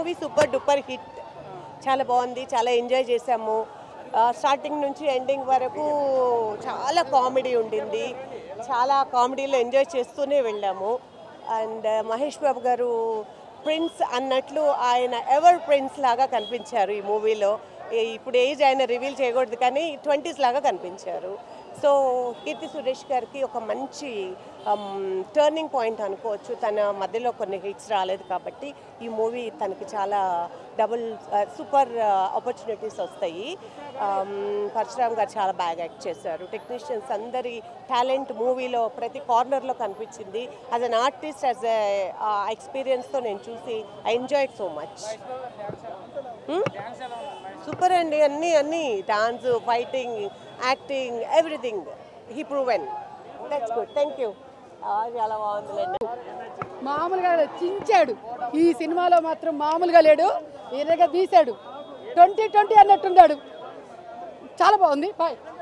movie super duper hit చాలా బాగుంది చాలా ఎంజాయ్ చేసాము స్టార్టింగ్ నుంచి ఎండింగ్ వరకు చాలా కామెడీ ఉండింది చాలా కామెడీలో ఎంజాయ్ చేస్తూనే వెళ్ళాము అండ్ మహేష్ బాబు గారు ప్రిన్స్ అన్నట్లు ఆయన ఎవర్ ప్రిన్స్ లాగా కనిపించారు ఈ మూవీలో ఇప్పుడు ఏజ్ ఆయన రివీల్ చేయకూడదు కానీ ట్వంటీస్ లాగా కనిపించారు సో కీర్తి సురేష్ గారికి ఒక మంచి టర్నింగ్ పాయింట్ అనుకోవచ్చు తన మధ్యలో కొన్ని హిట్స్ రాలేదు కాబట్టి ఈ మూవీ తనకి చాలా డబుల్ సూపర్ ఆపర్చునిటీస్ వస్తాయి Um, పరశురామ్ గారు చాలా బాగా యాక్ట్ చేశారు టెక్నీషియన్స్ అందరి టాలెంట్ మూవీలో ప్రతి కార్నర్లో కనిపించింది యాజ్ అన్ ఆర్టిస్ట్ యాజ్ ఎక్స్పీరియన్స్తో నేను చూసి I enjoy so much super అండి అన్నీ అన్నీ dance fighting acting everything he proven that's good thank you చాలా బాగుందిలేండి మామూలుగా లేడు, చించాడు ఈ సినిమాలో మాత్రం మామూలుగా లేడు ఈరగా తీశాడు ట్వంటీ ట్వంటీ అన్నట్టున్నాడు చాలా బాగుంది బాయ్